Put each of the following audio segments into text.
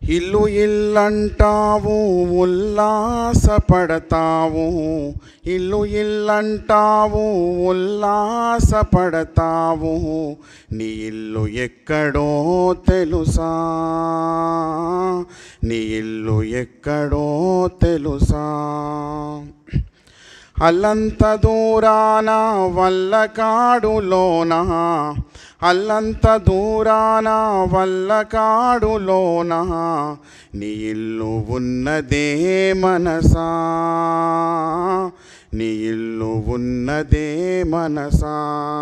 ఇల్లు ఇల్లంటావు ఉల్లాసపడతావు ఇల్లు ఇల్లంటావు ఉల్లాసపడతావు నీ ఇల్లు ఎక్కడో తెలుసా నీ ఇల్లు ఎక్కడో తెలుసా అల్లంత దూరాన వల్లకాడులోన అల్లంత దూరాన వల్లకాడులోన నీ ఇల్లు ఉన్నదే మనసా నీ ఇల్లు ఉన్నదే మనసా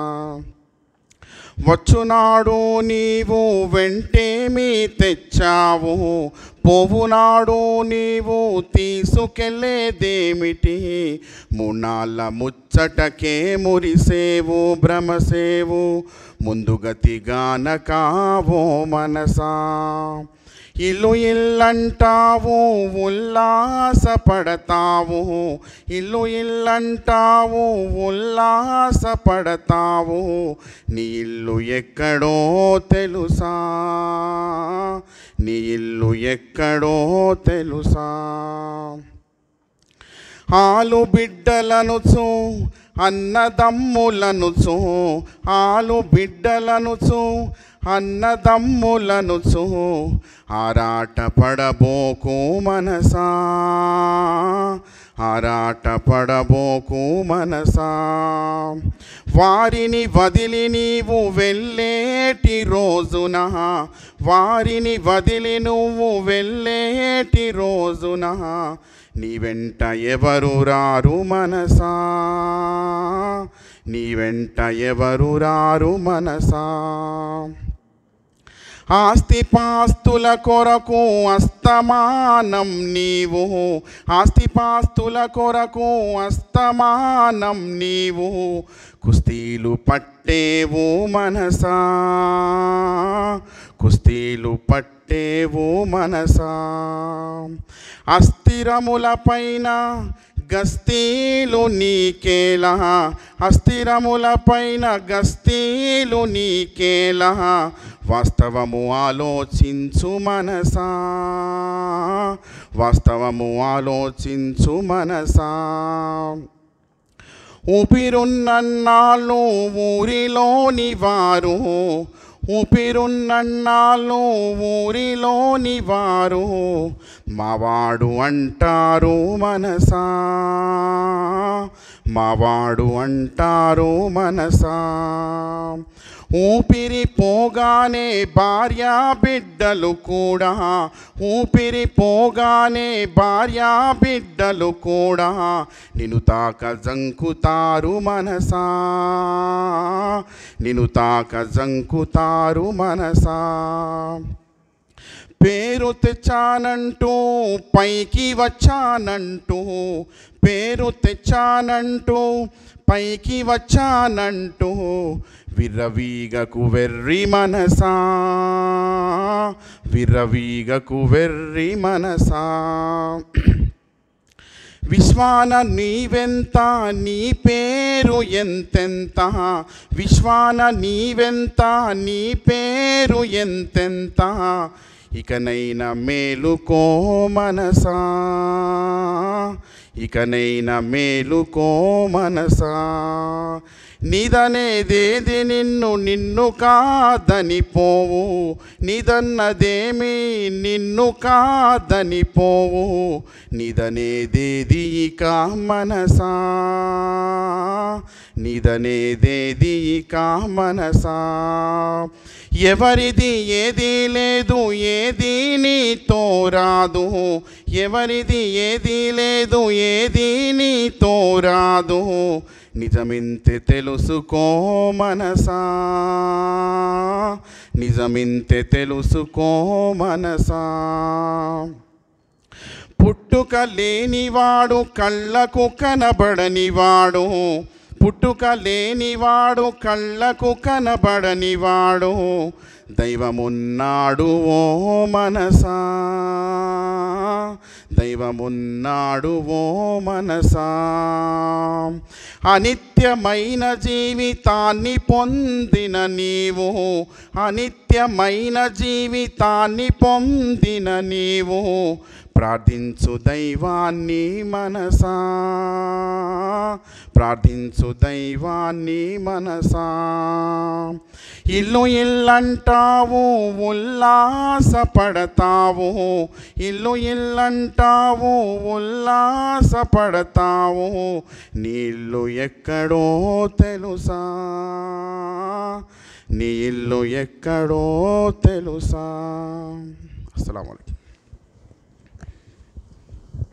వచ్చునాడు నీవు వెంటేమి తెచ్చావు పోవునాడు నీవు తీసుకెళ్ళేదేమిటి మునాళ్ళ ముచ్చటకే మురిసేవు భ్రమసేవు ముందుగతిగాన కావో మనసా ఇల్లు ఇల్లంటావు ఉల్లాసపడతావు ఇల్లు ఇల్లంటావు ఉల్లాసపడతావు నీ ఇల్లు ఎక్కడో తెలుసా నీ ఇల్లు ఎక్కడో తెలుసా ఆలు బిడ్డలనుచు అన్నదమ్ములనుచు ఆలు బిడ్డలనుచు అన్నదమ్ములనుచు ఆరాట పడబోకు మనసా ఆరాట పడబోకు మనసా వారిని వదిలి నీవు వెళ్ళేటి రోజున వారిని వదిలి నువ్వు వెళ్ళేటి రోజున నీ వెంట ఎవరు రారు మనసా నీ వెంట ఎవరు రారు మనసా ఆస్తిపాస్తుల కొరకు అస్తమానం నీవు ఆస్తిపాస్తుల కొరకు అస్తమానం నీవు కుస్తీలు పట్టేవు మనసా కుస్తీలు పట్టేవు మనసా అస్థిరములపైన గస్తీలు నీకేలా అస్థిరములపైన గస్తీలు నీకేలా వాస్తవము ఆలోచించు మనసా వాస్తవము ఆలోచించు మనసా ఊపిరున్నన్నాళ్ళు ఊరిలోని వారు ఊపిరున్నన్నాళ్ళు ఊరిలోని వారు మావాడు అంటారు మనసా మావాడు అంటారు మనసా ఊపిరి పోగానే భార్య బిడ్డలు కూడా ఊపిరి పోగానే భార్య బిడ్డలు కూడా నిన్ను తాక జంకుతారు మనసా నిన్ను తాక జంకుతారు మనసా పేరు తెచ్చానంటూ పైకి వచ్చానంటూ పేరు తెచ్చానంటూ పైకి వచ్చానంటూ విర్రవీగకు వెర్రి మనసా విర్రవీగకు వెర్రి మనసా విశ్వాన నీవెంత నీ పేరు ఎంతెంత విశ్వాన నీవెంత నీ పేరు ఎంతెంత ఇకనైనా మేలుకో మనసా ఇకనైనా మేలుకో మనసా నీదనేదేది నిన్ను నిన్ను కాదని పోవు నీదన్నదేమి నిన్ను కాదని పోవు నీదనేదేది ఇక మనసా నీదనేదేది ఇక మనసా ఎవరిది ఏది లేదు ఏది నీతో రాదు ఎవరిది ఏది లేదు ఏది నీతో రాదు నిజమింతే తెలుసుకో మనసా నిజమింతే తెలుసుకో మనసా పుట్టుక లేనివాడు కళ్ళకు కనబడనివాడు పుట్టుక లేనివాడు కళ్ళకు కనబడనివాడు దైవమున్నాడు ఓ మనసా దైవమున్నాడు ఓ మనసా అనిత్యమైన జీవితాన్ని పొందిన నీవు అనిత్యమైన జీవితాన్ని పొందిన నీవు ప్రార్థించు దైవాన్ని మనసా ప్రార్థించు దైవాన్ని మనసా ఇల్లు ఇల్లంటావు ఉల్లాసపడతావు ఇల్లు ఇల్లంటావు ఉల్లాసపడతావు నీళ్ళు ఎక్కడో తెలుసా నీ ఇల్లు ఎక్కడో తెలుసా అస్సలం